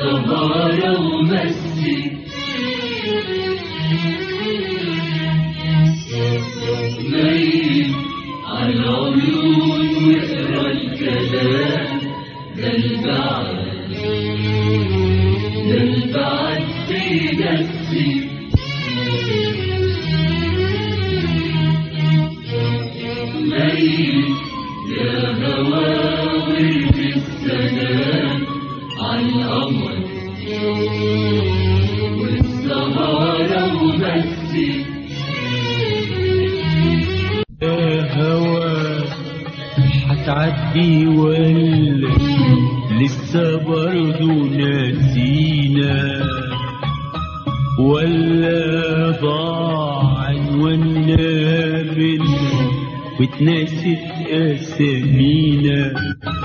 والسهارة ومسي ميل على العيون واقرا الكلام ده البعد ده البعد في نفسي ميل يا هوا ورد السلام عن القمر والسهارة ومسي يا هوا هتعدي ولا لسه برضو ناسينا ولا ضاع عنواننا منا واتنست اسامينا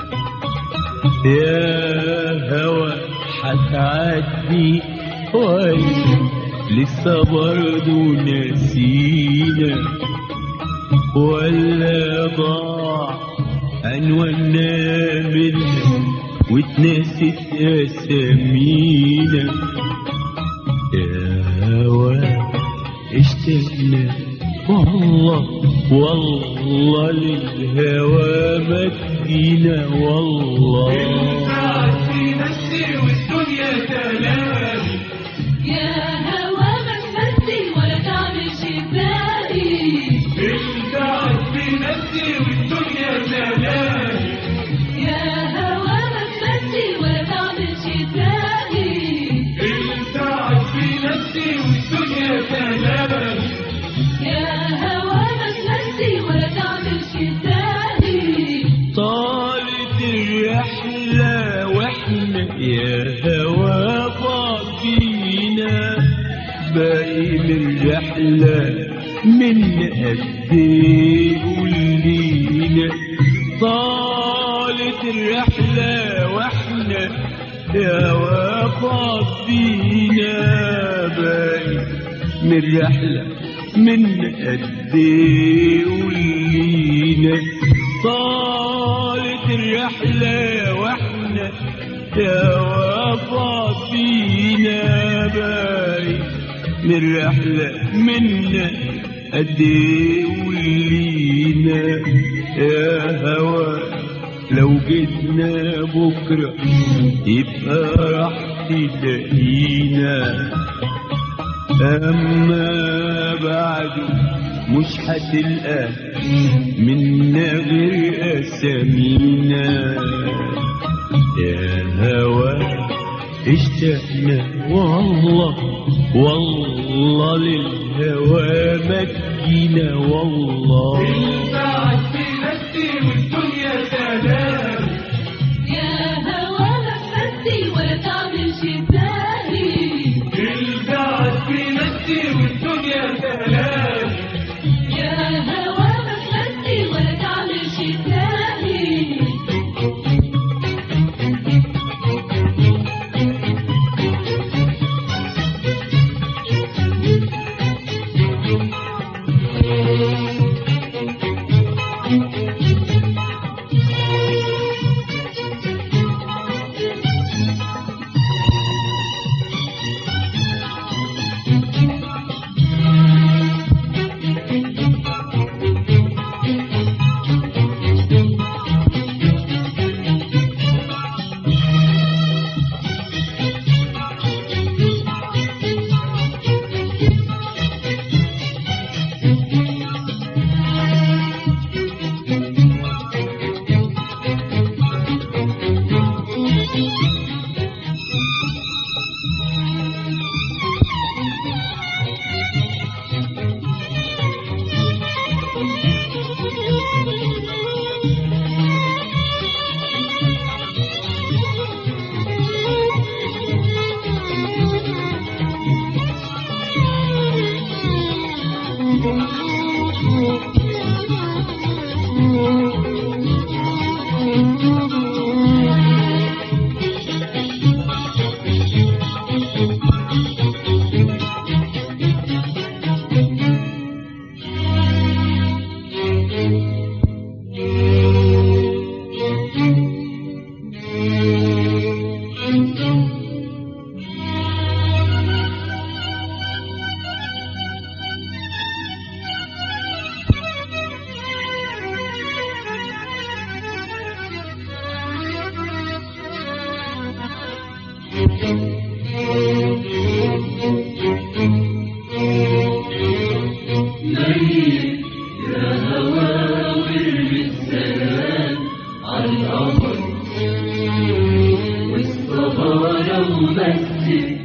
يا هوا هتعدي ولا لسه برضو ناسينا ولا ضاع عنواننا منا واتنست اسامينا يا هوا اشتقنا والله والله للهوى ما تجينا والله في نفسي والدنيا تلاقي يا هوا ما تمثل ولا تعمل شباقي القاعد في نفسي والدنيا تلاقي يا هوا ما تمثل ولا تعمل شباقي القاعد في نفسي والدنيا تلاقي يا هوا ما تمثل ولا تعمل شباقي طالت الرحلة واحنا يا هوا فاضينا باقي من الرحلة من قد ايه قولينا طالت الرحلة واحنا يا هوا فاضينا باقي من الرحلة من قد ايه قولينا طالت الرحلة واحنا يا وفا فينا باي من الرحلة منا قد ايه ولينا يا هوا لو جيتنا بكرة يبقى راح تلاقينا أما بعده مش هتلقى منا غير أسامينا يا هوا اشتقنا والله والله للهوى ما تجينا والله القاعد في نفسي والدنيا تلاقي يا هوا ما تمثل ولا تعمل شباقي القاعد في نفسي والدنيا تلاقي يا هوا ما تمثل ولا تعمل شباقي نيل يا هواوي بالسلام على القمر والصهارة ومسك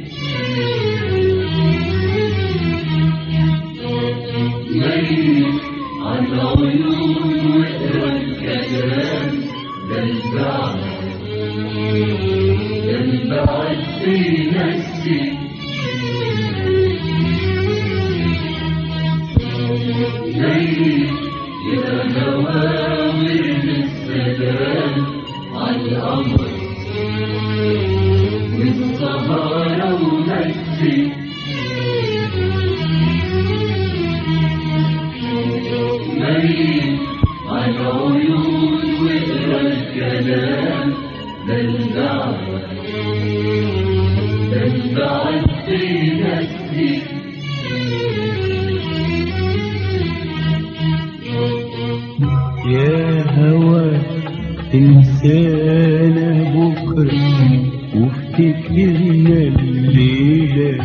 نيل على عيون واقرا الكلام ده البعد ده البعد بينسي نيل يا هواوي بالسلام على القمر والسهارة ومسي نيل على عيون واقرا الكلام ده البعد ده البعد بينسي يا هوى انسانا بكرة وافتكرنا الليلة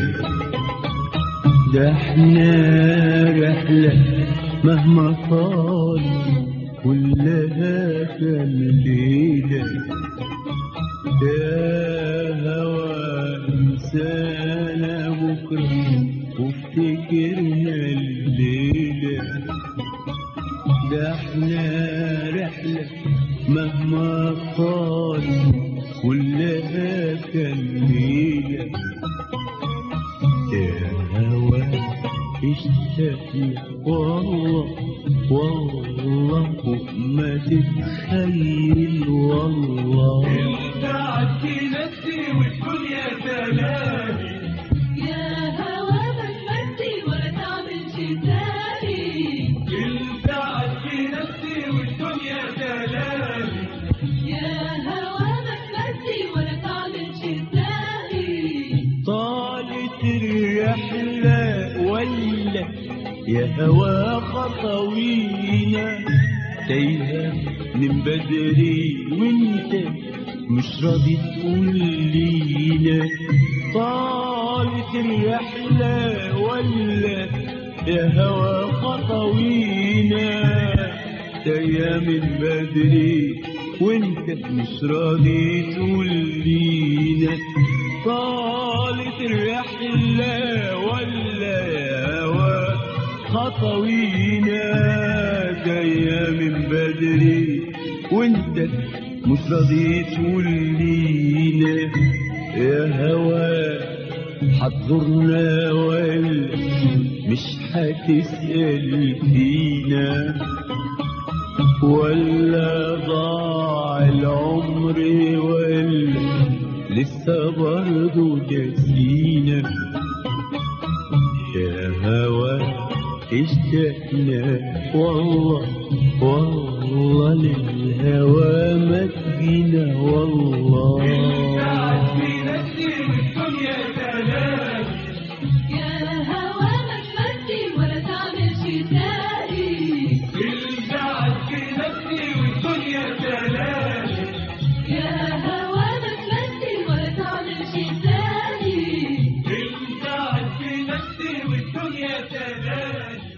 ده احنا رحلة مهما طال كلها كان ليلة يا هوى انسانا بكرة وافتكرنا الليلة ده احنا رحلة مهما طال كلها كان ليلة يا هوى اشتقنا والله والله فوق ما تتخيل والله البعد بينسي والدنيا تلاهي يا هوا ما تمسي ولا تعمل شي تاني البعد بينسي والدنيا تلاهي يا هوا ما تمسي ولا تعمل شي تاني طالت الرحلة ولا يا هوا خطوينا تايهة من بدري وانت مش راضي تقول لينا طالت الرحلة ولا يا هوا خطوينا تايهة من بدري وانت مش راضي تقول لينا طالت الرحلة ولا يا هوا خطوينا جاية من بدري وانت مش راضي تقول لينا يا هوا حتضرنا ولا مش هتسأل فينا ولا ضاع العمر ولا لسه برضه جاسينا يا هوى اشتقنا والله والله للهوى ما تجينا والله البعد بينسي والدنيا تلاهي يا هوا ما تمسي ولا تعمل شي تاني البعد بينسي والدنيا تلاهي يا هوا ما تمسي ولا تعمل شي تاني البعد بينسي والدنيا تلاهي